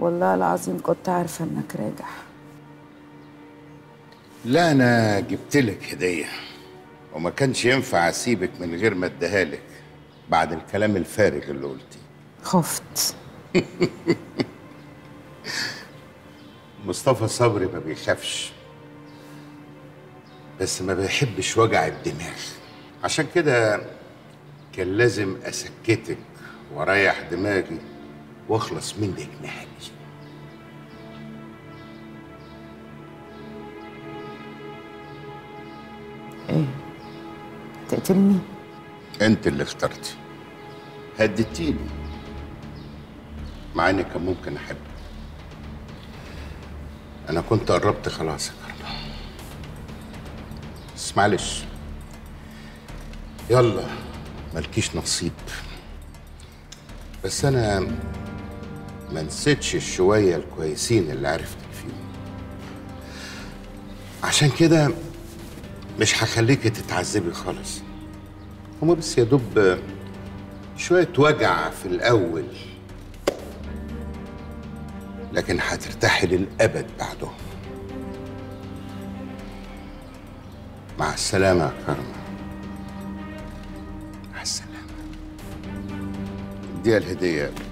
والله العظيم كنت عارفة انك راجع لا انا جبت لك هديه وما كانش ينفع اسيبك من غير ما اديها لك بعد الكلام الفارغ اللي قلتيه خفت مصطفى صبري ما بيخافش بس ما بيحبش وجع الدماغ عشان كده كان لازم اسكتك واريح دماغي واخلص منك نهائي ايه تقتلني انت اللي اخترتي هددتيني مع اني كان ممكن احبك انا كنت قربت خلاص يا كرمة بس معلش يلا مالكيش نصيب بس انا ما نسيتش الشوية الكويسين اللي عرفتك فيهم عشان كده مش هخليكي تتعذبي خالص هما بس يا دوب شوية وجع في الأول لكن هترتاحي للأبد بعدهم مع السلامة يا كرمة مع السلامة دي الهدية